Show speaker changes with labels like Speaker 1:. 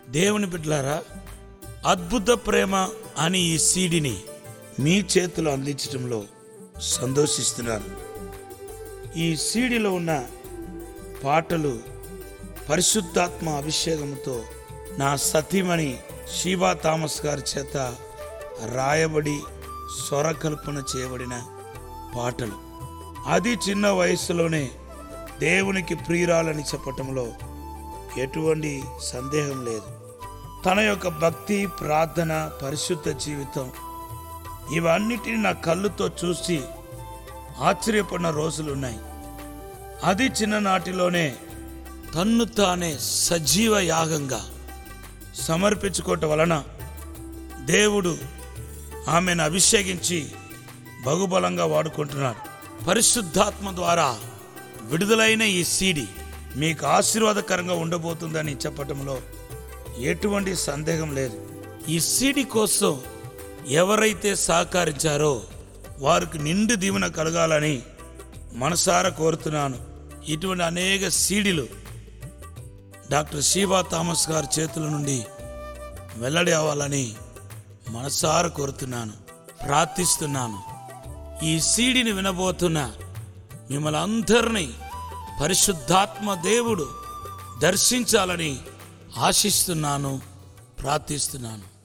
Speaker 1: దేవుని బిడ్డలారా అద్భుత ప్రేమ అని ఈ సీడిని మీ చేతిలో అందించడంలో సంతోషిస్తున్నాను ఈ సీడీలో ఉన్న పాటలు పరిశుద్ధాత్మ అభిషేకంతో నా సతీమణి షీబా థామస్ గారి చేత రాయబడి స్వరకల్పన చేయబడిన పాటలు అది చిన్న వయసులోనే దేవునికి ప్రియురాలని చెప్పటంలో ఎటువంటి సందేహం లేదు తన యొక్క భక్తి ప్రార్థన పరిశుద్ధ జీవితం ఇవన్నిటిని నా కళ్ళుతో చూసి ఆశ్చర్యపడిన రోజులున్నాయి అది చిన్ననాటిలోనే తన్ను తానే సజీవ యాగంగా సమర్పించుకోవటం వలన దేవుడు ఆమెను అభిషేకించి బహుబలంగా వాడుకుంటున్నాడు పరిశుద్ధాత్మ ద్వారా విడుదలైన ఈ సీడి మీకు ఆశీర్వాదకరంగా ఉండబోతుందని చెప్పటంలో ఎటువంటి సందేహం లేదు ఈ సీడి కోసం ఎవరైతే సహకరించారో వారికి నిండు దీవెన కలగాలని మనసారా కోరుతున్నాను ఇటువంటి అనేక సీడీలు డాక్టర్ షీబా థామస్ గారి చేతుల నుండి వెల్లడి అవ్వాలని మనసారా కోరుతున్నాను ప్రార్థిస్తున్నాను ఈ సీడిని వినబోతున్న మిమ్మల్ని అందరినీ పరిశుద్ధాత్మ దేవుడు దర్శించాలని ఆశిస్తున్నాను ప్రార్థిస్తున్నాను